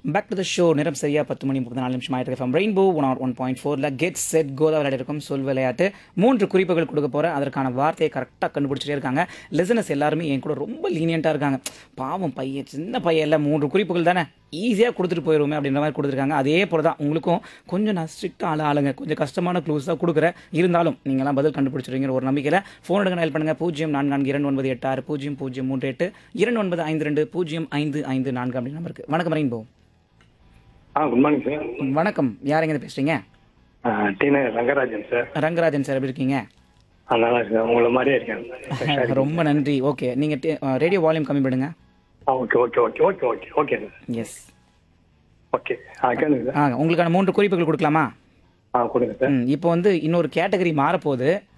back to the show நேரம் சரியா பத்து மணி முப்பது நாலு நிமிஷம் ஆயிட்டு from rainbow one R one point ஃபோரில் கெட் செட் கோதா விளையாடிருக்கும் சொல் விளையாட்டு மூன்று குறிப்புகள் கொடுக்க போகிறேன் அதற்கான வார்த்தையை கரெக்டாக கண்டுபிடிச்சிட்டே இருக்காங்க லிசனஸ் எல்லாருமே என் கூட ரொம்ப லீனியண்ட்டாக இருக்காங்க பாவம் பையன் சின்ன பையன் இல்லை மூன்று குறிப்புகள் தானே ஈஸியாக கொடுத்துட்டு போயிருவோமே அப்படின்ற மாதிரி கொடுத்துருக்காங்க அதே போல தான் உங்களுக்கும் கொஞ்சம் நான் ஸ்ட்ரிக்டாக ஆள ஆளுங்க கொஞ்சம் கஷ்டமான க்ளூஸ் தான் கொடுக்குறேன் இருந்தாலும் நீங்களாம் பதில் கண்டுபிடிச்சிருங்கிற ஒரு நம்பிக்கையில் ஃபோன் எடுக்க ஹெல்ப் பண்ணுங்கள் பூஜ்ஜியம் நான்கு நான்கு இரண்டு ஒன்பது எட்டு ஆறு பூஜ்ஜியம் பூஜ்ஜியம் மூன்று எட்டு இரண்டு ஒன்பது ஐந்து ரெண்டு பூஜ்ஜியம் ஐந்து ஐந்து நான்கு அப்படி நம்பருக்கு வணக்கம் rainbow ah good morning sir வணக்கம் யாருங்க பேசுறீங்க T Nagar Rangarajan sir Rangarajan sir எப்படி இருக்கீங்க ஆ, நல்லா இருக்கு சார் உங்களை மாதிரியே இருக்கேன் ரொம்ப நன்றி ஓகே நீங்க ரேடியோ வால்யூம் கம்மி பண்ணுங்க ஆ okay okay okay okay okay okay sir yes okay ஆ கேளுங்க சார் ஆ உங்களுக்கான மூன்று குறிப்புகள் கொடுக்கலாமா ஆ கொடுங்க சார் ம் இப்போ வந்து இன்னொரு கேட்டகரி மாறப்போகுது